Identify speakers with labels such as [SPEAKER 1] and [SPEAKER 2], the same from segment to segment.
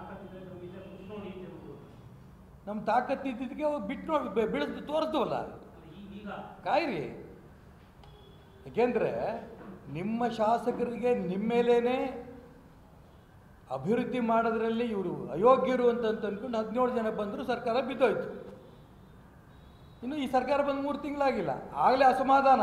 [SPEAKER 1] ತಾಕತ್ತಿದ್ರೆ ನಮ್ಗೆ ಇದೆ ಕುತ್ಕೊಂಡು ಹಿಂದೆ ಹೋಗ್ಬೋದು.
[SPEAKER 2] ನಮ್ಮ ತಾಕತ್ತು ಇದ್ದಿದ್ದಕ್ಕೆ ಅವು ಬಿಟ್ಟು ನೋಡಿ ಬೆಳೆದು ತೋರಿಸ್ದವಲ್ಲ
[SPEAKER 1] ಅಲ್ಲ ಈಗ ಈಗ
[SPEAKER 2] ಕಾಯಿರಿ ಏಕೆಂದರೆ ನಿಮ್ಮ ಶಾಸಕರಿಗೆ ನಿಮ್ಮ ಮೇಲೇನೆ ಅಭಿವೃದ್ಧಿ ಮಾಡೋದ್ರಲ್ಲಿ ಇವರು ಅಯೋಗ್ಯರು ಅಂತ ಅಂತ ಅಂದ್ಕೊಂಡು ಹದಿನೇಳು ಜನ ಬಂದರು ಸರ್ಕಾರ ಬಿದ್ದೋಯ್ತು ಇನ್ನು ಈ ಸರ್ಕಾರ ಬಂದು ಮೂರು ತಿಂಗಳಾಗಿಲ್ಲ ಆಗಲೇ ಅಸಮಾಧಾನ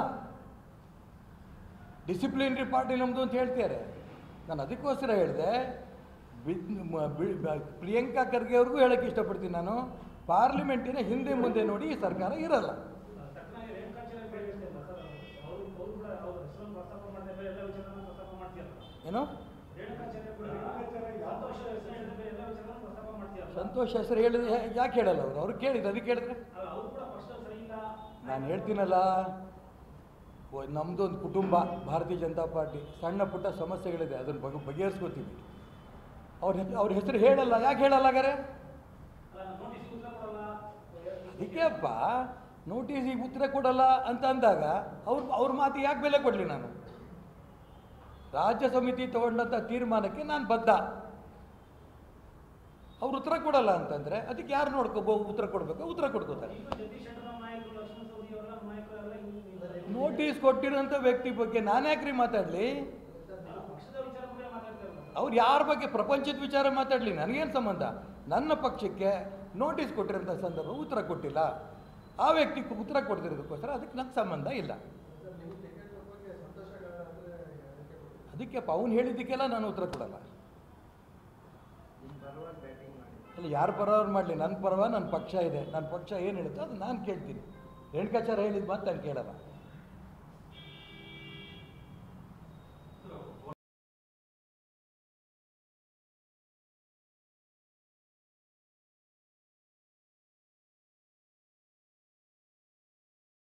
[SPEAKER 2] ಡಿಸಿಪ್ಲಿನರಿ ಪಾರ್ಟಿ ನಮ್ಮದು ಅಂತ ಹೇಳ್ತಾರೆ ನಾನು ಅದಕ್ಕೋಸ್ಕರ ಹೇಳಿದೆ ಬಿ- ಮ- ಬಿ- ಬ- ಪ್ರಿಯಾಂಕಾ ಖರ್ಗೆ ಅವ್ರಿಗೂ ಹೇಳೋಕ್ಕೆ ಇಷ್ಟಪಡ್ತೀನಿ ನಾನು ಪಾರ್ಲಿಮೆಂಟಿನ ಹಿಂದೆ ಮುಂದೆ ನೋಡಿ ಈ ಸರ್ಕಾರ ಇರಲ್ಲ
[SPEAKER 1] ತಕ್ಕನಾಗಿ ರೇಣುಕಾಚಾರ್ಯ ಬೆಳೆಯುತ್ತೆ ಅಲ್ಲ ಸರ್ ಅವರು ಅವರು ಕೂಡ ಅವ್ರ ಹೆಸರನ್ನು ಪ್ರಸ್ತಾಪ ಮಾಡಿದ್ರೆ ಎಲ್ಲ ವಿಚಾರನ ಪ್ರಸ್ತಾಪ ಮಾಡ್ತೀಯಲ್ಲ
[SPEAKER 2] ಏನು
[SPEAKER 1] ರೇಣುಕಾಚಾರ್ಯ ಕೂಡ ಸಂತೋಷ ಹೆಸರು ಹೇಳಿದ್ರೆ ಎಲ್ಲ ವಿಚಾರನ ಪ್ರಸ್ತಾಪ ಮಾಡ್ತೀಯಲ್ಲ
[SPEAKER 2] ಸಂತೋಷ್ ಹೆಸರು ಹೇಳಿದ್ರೆ ಯಾಕೆ ಹೇಳಲ್ಲ ಅವರು ಅವ್ರು ಕೇಳಿದ್ರು ಅದಕ್ಕೆ ಹೇಳಿದ್ರೆ
[SPEAKER 1] ಅಲ್ಲ ಅವ್ರು ಕೂಡ ಪಕ್ಷದಲ್ಲಿ ಸರಿ ಇಲ್ಲ
[SPEAKER 2] ನಾನು ಹೇಳ್ತೀನಲ್ಲ ಓ- ನಮ್ದು ಒಂದು ಕುಟುಂಬ ಭಾರತೀಯ ಜನತಾ ಪಾರ್ಟಿ ಸಣ್ಣ ಪುಟ್ಟ ಸಮಸ್ಯೆಗಳಿದೆ ಅದನ್ನು ಬಗೆ ಬಗೆಹರಿಸ್ಕೋತೀವಿ ಅವ್ರ ಹೆಸ್- ಅವ್ರ ಹೆಸರು ಹೇಳಲ್ಲ ಯಾಕೆ ಹೇಳಲ್ಲ ಹಾಗಾರೆ
[SPEAKER 1] ಅಲ್ಲ ನೋಟಿಸ್ ಉತ್ತರ ಕೊಡಲ್ಲ
[SPEAKER 2] ಅದಕ್ಕೆಪ್ಪ ನೋಟಿಸಿಗೆ ಉತ್ತರ ಕೊಡಲ್ಲ ಅಂತ ಅಂದಾಗ ಅವ್ರ ಅವ್ರ ಮಾತಿಗೆ ಯಾಕೆ ಬೆಲೆ ಕೊಡಲಿ ನಾನು ರಾಜ್ಯ ಸಮಿತಿ ತಗೊಂಡಂಥ ತೀರ್ಮಾನಕ್ಕೆ ನಾನು ಬದ್ಧ ಅವ್ರು ಉತ್ತರ ಕೊಡಲ್ಲ ಅಂತಂದರೆ ಅದಕ್ಕೆ ಯಾರು ನೋಡ್ಕೋ ಉತ್ತರ ಕೊಡಬೇಕು ಉತ್ತರ ಕೊಡ್ಕೋತಾರೆ
[SPEAKER 1] ಈಗ ಜಗದೀಶ್ ಶೆಟ್ಟರ್ ನಾಯಕರು ಲಕ್ಷ್ಮಣ ಸವದಿ ಅವರ ನಾಯಕರೆಲ್ಲ ಹಿಂಗೆ
[SPEAKER 2] ನೋಟಿಸ್ ಕೊಟ್ಟಿರೋಂಥ ವ್ಯಕ್ತಿ ಬಗ್ಗೆ ನಾನು ಯಾಕ್ರಿ ಮಾತಾಡಲಿ
[SPEAKER 1] ನಾವು ಪಕ್ಷದ ವಿಚಾರ ಕೂಡ ಮಾತಾಡ್ತಾ ಇರೋದು
[SPEAKER 2] ಅವ್ರು ಯಾರ ಬಗ್ಗೆ ಪ್ರಪಂಚದ ವಿಚಾರ ಮಾತಾಡಲಿ ನನಗೇನು ಸಂಬಂಧ ನನ್ನ ಪಕ್ಷಕ್ಕೆ ನೋಟಿಸ್ ಕೊಟ್ಟಿರೋಂಥ ಸಂದರ್ಭ ಉತ್ತರ ಕೊಟ್ಟಿಲ್ಲ ಆ ವ್ಯಕ್ತಿ ಉತ್ತರ ಕೊಡ್ತಿರೋದಕ್ಕೋಸ್ಕರ ಅದಕ್ಕೆ ನನ್ನ ಸಂಬಂಧ ಇಲ್ಲ ಅದಕ್ಕೆ ಅವ್ನು ಹೇಳಿದ್ದಕ್ಕೆಲ್ಲ ನಾನು ಉತ್ತರ ಕೊಡಲ್ಲ ಅಲ್ಲ ಯಾರ ಪರವಾಗಿ ಮಾಡಲಿ ನನ್ನ ಪರವ ನನ್ನ ಪಕ್ಷ ಇದೆ ನನ್ನ ಪಕ್ಷ ಏನು ಹೇಳುತ್ತೋ ಅದು ನಾನು ಕೇಳ್ತೀನಿ ರೇಣುಕಾಚಾರ್ಯ ಹೇಳಿದ ಮಾತು ನಾನು ಕೇಳಲ್ಲ